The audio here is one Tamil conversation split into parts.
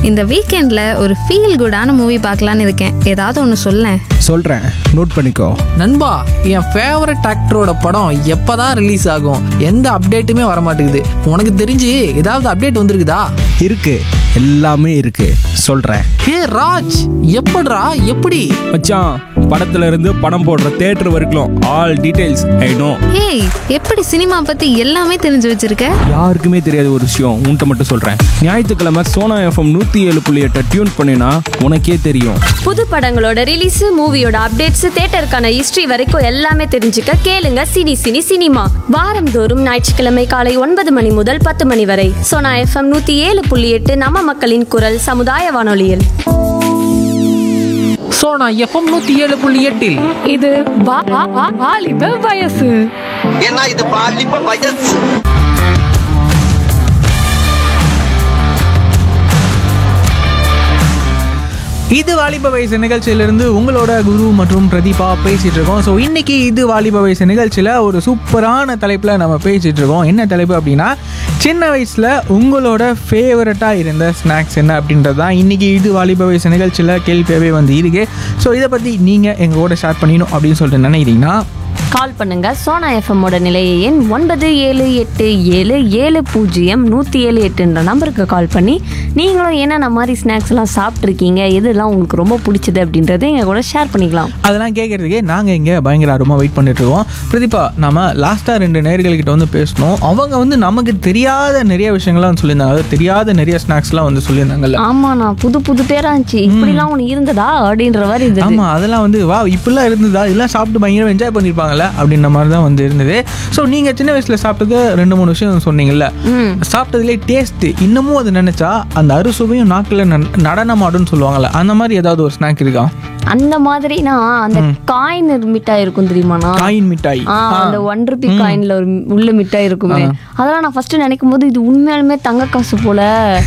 இந்த வீக்கெண்ட்ல ஒரு ஃபீல் குடான மூவி பார்க்கலான்னு இருக்கேன் ஏதாவது ஒன்று சொல்லேன் சொல்கிறேன் நோட் பண்ணிக்கோ நண்பா என் ஃபேவரட் ஆக்டரோட படம் எப்பதான் ரிலீஸ் ஆகும் எந்த அப்டேட்டுமே வர மாட்டேங்குது உனக்கு தெரிஞ்சு ஏதாவது அப்டேட் வந்திருக்குதா இருக்கு எல்லாமே இருக்கு சொல்கிறேன் ஹே ராஜ் எப்படிடா எப்படி மச்சான் படத்துல இருந்து படம் போடுற தேட்டர் வரைக்கும் ஆல் டீடைல்ஸ் ஐ நோ ஏய் எப்படி சினிமா பத்தி எல்லாமே தெரிஞ்சு வச்சிருக்க யாருக்குமே தெரியாத ஒரு விஷயம் உன்கிட்ட மட்டும் சொல்கிறேன் ஞாயிற்றுக்கிழமை சோனா எஃப்எம் நூற்றி ஏழு புள்ளி எட்டை டியூன் பண்ணினா உனக்கே தெரியும் புது படங்களோட ரிலீஸ் மூவியோட அப்டேட்ஸ் தியேட்டருக்கான ஹிஸ்டரி வரைக்கும் எல்லாமே தெரிஞ்சுக்க கேளுங்க சினி சினி சினிமா வாரந்தோறும் ஞாயிற்றுக்கிழமை காலை ஒன்பது மணி முதல் பத்து மணி வரை சோனா எஃப்எம் நூத்தி ஏழு புள்ளி எட்டு நம்ம மக்களின் குரல் சமுதாய வானொலியில் ஸோ நான் எஃப்எம் நூற்றி ஏழு புள்ளி எட்டில் இது வா- வா- வா- வாலிப வயசு ஏன்னா இது பாலிப்ப வயசு இது வாலிப வயசு நிகழ்ச்சியிலிருந்து உங்களோட குரு மற்றும் பிரதீபா பேசிட்டு இருக்கோம் ஸோ இன்னைக்கு இது வாலிப வயசு நிகழ்ச்சியில் ஒரு சூப்பரான தலைப்பில் நம்ம பேசிட்டு இருக்கோம் என்ன தலைப்பு அப்படின்னா சின்ன வயசில் உங்களோட ஃபேவரட்டாக இருந்த ஸ்நாக்ஸ் என்ன அப்படின்றது தான் இன்னைக்கு இது வாலிப வயசு நிகழ்ச்சியில் கேள்வியாகவே வந்து இருக்கு ஸோ இதை பற்றி நீங்கள் எங்கள் கூட ஷேர் பண்ணிக்கணும் அப்படின்னு சொல்லிட்டு நினைக்கிறீங்கன்னா கால் பண்ணுங்க சோனா எஃப்எம்மோட நிலைய எண் ஒன்பது ஏழு எட்டு ஏழு ஏழு பூஜ்ஜியம் நூற்றி ஏழு எட்டுன்ற நம்பருக்கு கால் பண்ணி நீங்களும் என்னென்ன மாதிரி ஸ்நாக்ஸ் எல்லாம் சாப்பிட்ருக்கீங்க எதெல்லாம் உங்களுக்கு ரொம்ப பிடிச்சது அப்படின்றத எங்கள் கூட ஷேர் பண்ணிக்கலாம் அதெல்லாம் கேட்கறதுக்கே நாங்கள் இங்கே பயங்கர ஆர்வமாக வெயிட் பண்ணிட்டு இருக்கோம் பிரதீபா நம்ம லாஸ்ட்டாக ரெண்டு நேர்கள்கிட்ட வந்து பேசணும் அவங்க வந்து நமக்கு தெரியாத நிறைய விஷயங்கள்லாம் வந்து சொல்லியிருந்தாங்க அதாவது தெரியாத நிறைய ஸ்நாக்ஸ்லாம் வந்து சொல்லியிருந்தாங்கல்ல ஆமா நான் புது புது பேரா இருந்துச்சு இப்படிலாம் ஒன்று இருந்ததா அப்படின்ற மாதிரி இருந்தது ஆமாம் அதெல்லாம் வந்து வா இப்படிலாம் இருந்ததா இதெல்லாம் சாப்பிட்டு பயங்கரம் என்ஜாய் பண்ணியிருப்பாங்கல்ல அப்படின்ற மாதிரி தான் வந்து இருந்தது ஸோ நீங்கள் சின்ன வயசில் சாப்பிட்டது ரெண்டு மூணு விஷயம் சொன்னீங்கல்ல சாப்பிட்டதுலேயே டேஸ்ட்டு இன்னமும் அது நினச்சா அந்த அறுசுவையும் நாக்கில் நடனமாடுன்னு சொல்லுவாங்கல்ல அந்த மாதிரி ஏதாவது ஒரு ஸ்நாக் இருக்கா அந்த மாதிரினா அந்த காயின் மிட்டாய் இருக்கும் தெரியுமாண்ணா காயின் மிட்டாய் ஆ அந்த ஒன் ருபி காயின்ல ஒரு உள்ள மிட்டாய் இருக்குமே அதெல்லாம் நான் ஃபர்ஸ்ட் நினைக்கும் போது இது உண்மையாலுமே தங்க காசு போல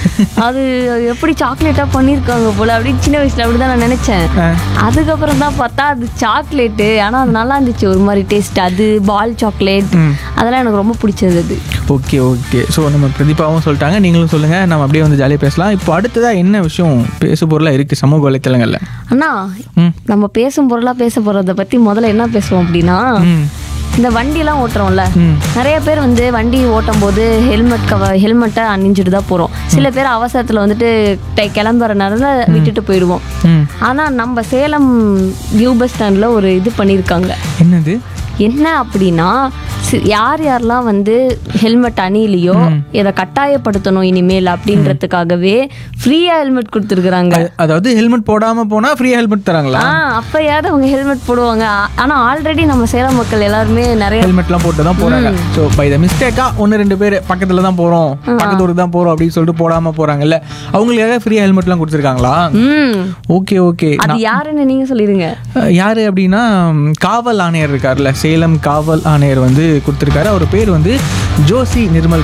அது எப்படி சாக்லேட்டா பண்ணிருக்காங்க போல அப்படின்னு சின்ன வயசுல அப்படிதான் நான் நினைச்சேன் அதுக்கப்புறம் தான் பார்த்தா அது சாக்லேட்டு ஆனா அது நல்லா இருந்துச்சு ஒரு மாதிரி டேஸ்ட் அது பால் சாக்லேட் அதெல்லாம் எனக்கு ரொம்ப பிடிச்சது அது ஓகே ஓகே ஸோ நம்ம பிரதீபாவும் சொல்லிட்டாங்க நீங்களும் சொல்லுங்கள் நம்ம அப்படியே வந்து ஜாலியாக பேசலாம் இப்போ அடுத்ததாக என்ன விஷயம் பேசு பொருளாக இருக்குது சமூக வலைத்தளங்களில் அண்ணா நம்ம பேசும் பொருளா பேச போறத பத்தி முதல்ல என்ன பேசுவோம் அப்படின்னா இந்த வண்டிலாம் ஓட்டுறோம்ல நிறைய பேர் வந்து வண்டி ஓட்டும் போது ஹெல்மெட் கவ ஹெல்மெட்டை அணிஞ்சிட்டு தான் போறோம் சில பேர் அவசரத்துல வந்துட்டு டை- கிளம்புற நேரத்துல விட்டுட்டு போயிடுவோம் ஆனா நம்ம சேலம் நியூ பஸ் ஸ்டாண்ட்ல ஒரு இது பண்ணியிருக்காங்க என்னது என்ன அப்படின்னா சி- யார் யாரெல்லாம் வந்து ஹெல்மெட் அணியிலையோ இதை கட்டாயப்படுத்தணும் இனிமேல் அப்படின்றதுக்காகவே ஃப்ரீயா ஹெல்மெட் கொடுத்துருக்குறாங்க அதாவது ஹெல்மெட் போடாமல் போனால் ஃப்ரீயாக ஹெல்மெட் தராங்களா ஆ அப்பயாவது அவங்க ஹெல்மெட் போடுவாங்க ஆ- ஆனா ஆல்ரெடி நம்ம சேலம் மக்கள் எல்லாருமே நிறைய ஹெல்மெட்லாம் போட்டு தான் போகிறாங்க ஸோ பை த மிஸ்டேக்காக ஒன்று ரெண்டு பேர் பக்கத்தில் தான் போகிறோம் பக்கத்து ஊருக்கு தான் போகிறோம் அப்படின்னு சொல்லிட்டு போடாமல் போகிறாங்கல்ல அவங்களுக்காக ஃப்ரீயாக ஹெல்மெட்லாம் கொடுத்துருக்காங்களா ம் ஓகே ஓகே அது யாருன்னு நீங்க சொல்லிடுங்க யார் அப்படின்னா ம், காவல் ஆணையர் இருக்கார்ல சேலம் காவல் ஆணையர் வந்து கொடுத்துருக்காரு அவர் பேர் வந்து ஜோசி நிர்மல்